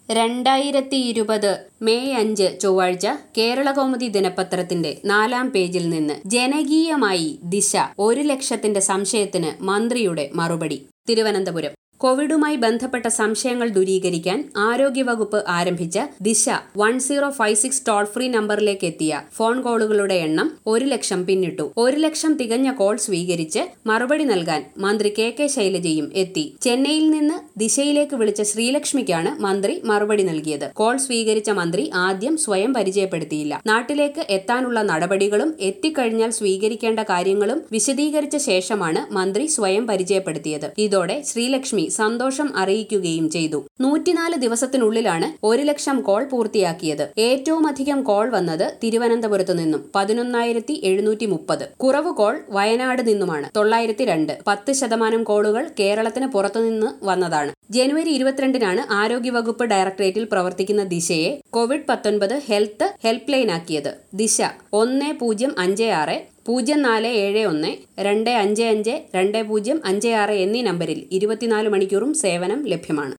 രണ്ടായിരത്തി ഇരുപത് മെയ് അഞ്ച് ചൊവ്വാഴ്ച കേരളകൗമുദി ദിനപത്രത്തിന്റെ നാലാം പേജിൽ നിന്ന് ജനകീയമായി ദിശ ഒരു ലക്ഷത്തിന്റെ സംശയത്തിന് മന്ത്രിയുടെ മറുപടി തിരുവനന്തപുരം കോവിഡുമായി ബന്ധപ്പെട്ട സംശയങ്ങൾ ദൂരീകരിക്കാൻ ആരോഗ്യവകുപ്പ് ആരംഭിച്ച Disha one zero five six toll free നമ്പറിലേക്ക് എത്തിയ ഫോൺ കോളുകളുടെ എണ്ണം ഒരു ലക്ഷം പിന്നിട്ടു ഒരു ലക്ഷം തികഞ്ഞ കോൾ സ്വീകരിച്ച് മറുപടി നൽകാൻ മന്ത്രി കെ കെ ശൈലജയും എത്തി ചെന്നൈയിൽ നിന്ന് ദിശയിലേക്ക് വിളിച്ച ശ്രീലക്ഷ്മിക്കാണ് മന്ത്രി മറുപടി നൽകിയത് കോൾ സ്വീകരിച്ച മന്ത്രി ആദ്യം സ്വയം പരിചയപ്പെടുത്തിയില്ല നാട്ടിലേക്ക് എത്താനുള്ള നടപടികളും എത്തിക്കഴിഞ്ഞാൽ സ്വീകരിക്കേണ്ട കാര്യങ്ങളും വിശദീകരിച്ച ശേഷമാണ് മന്ത്രി സ്വയം പരിചയപ്പെടുത്തിയത് ഇതോടെ ശ്രീലക്ഷ്മി സന്തോഷം അറിയിക്കുകയും ചെയ്തു നൂറ്റിനാല് ദിവസത്തിനുള്ളിലാണ് ഒരു ലക്ഷം കോൾ പൂർത്തിയാക്കിയത് ഏറ്റവും അധികം കോൾ വന്നത് തിരുവനന്തപുരത്തു നിന്നും പതിനൊന്നായിരത്തി എഴുന്നൂറ്റി മുപ്പത് കുറവ് കോൾ വയനാട് നിന്നുമാണ് തൊള്ളായിരത്തി രണ്ട് പത്ത് ശതമാനം കോളുകൾ കേരളത്തിന് പുറത്തുനിന്ന് വന്നതാണ് ജനുവരി ഇരുപത്തിരണ്ടിനാണ് ആരോഗ്യവകുപ്പ് ഡയറക്ടറേറ്റിൽ പ്രവർത്തിക്കുന്ന ദിശയെ കോവിഡ് പത്തൊൻപത് ഹെൽത്ത് ഹെൽപ്പ് ലൈൻ ആക്കിയത് ദിശ ഒന്ന് പൂജ്യം അഞ്ച് ആറ് പൂജ്യം നാല് ഏഴ് ഒന്ന് രണ്ട് അഞ്ച് അഞ്ച് രണ്ട് പൂജ്യം അഞ്ച് ആറ് എന്നീ നമ്പരിൽ ഇരുപത്തിനാല് മണിക്കൂറും സേവനം ലഭ്യമാണ്